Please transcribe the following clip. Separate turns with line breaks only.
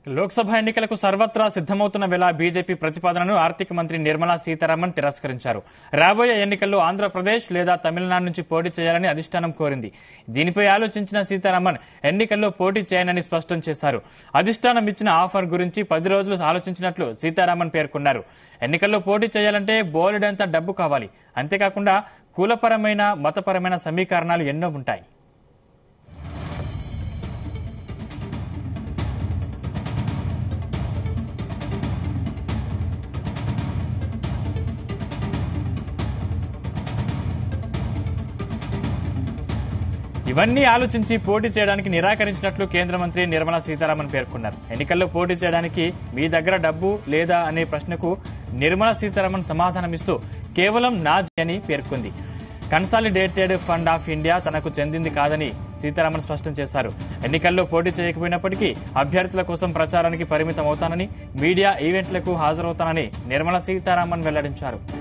లోక్సభ ఎన్నికలకు సర్వత్రా సిద్దమవుతున్న వేళ బీజేపీ ప్రతిపాదనను ఆర్థిక మంత్రి నిర్మలా సీతారామన్ తిరస్కరించారు రాబోయే ఎన్నికల్లో ఆంధ్రప్రదేశ్ లేదా తమిళనాడు నుంచి పోటీ చేయాలని అధిష్టానం కోరింది దీనిపై ఆలోచించిన సీతారామన్ ఎన్నికల్లో పోటీ చేయనని స్పష్టం చేశారు అధిష్టానం ఇచ్చిన ఆఫర్ గురించి పది రోజులు ఆలోచించినట్లు సీతారామన్ పేర్కొన్నారు ఎన్నికల్లో పోటీ చేయాలంటే బోలెడంత డబ్బు కావాలి అంతేకాకుండా కులపరమైన మతపరమైన సమీకరణాలు ఎన్నో ఉంటాయి ఇవన్నీ ఆలోచించి పోటీ చేయడానికి నిరాకరించినట్లు కేంద్ర మంత్రి నిర్మలా సీతారామన్ పేర్కొన్నారు ఎన్నికల్లో పోటీ చేయడానికి మీ దగ్గర డబ్బు లేదా అనే ప్రశ్నకు నిర్మలా సీతారామన్ సమాధానమిస్తూ కేవలం నా అని పేర్కొంది కన్సాలిడేటెడ్ ఫండ్ ఆఫ్ ఇండియా తనకు చెందింది కాదని సీతారామన్ స్పష్టం చేశారు ఎన్నికల్లో పోటీ చేయకపోయినప్పటికీ అభ్యర్థుల కోసం ప్రచారానికి పరిమితం అవుతానని మీడియా ఈవెంట్లకు హాజరవుతానని నిర్మలా సీతారామన్ వెల్లడించారు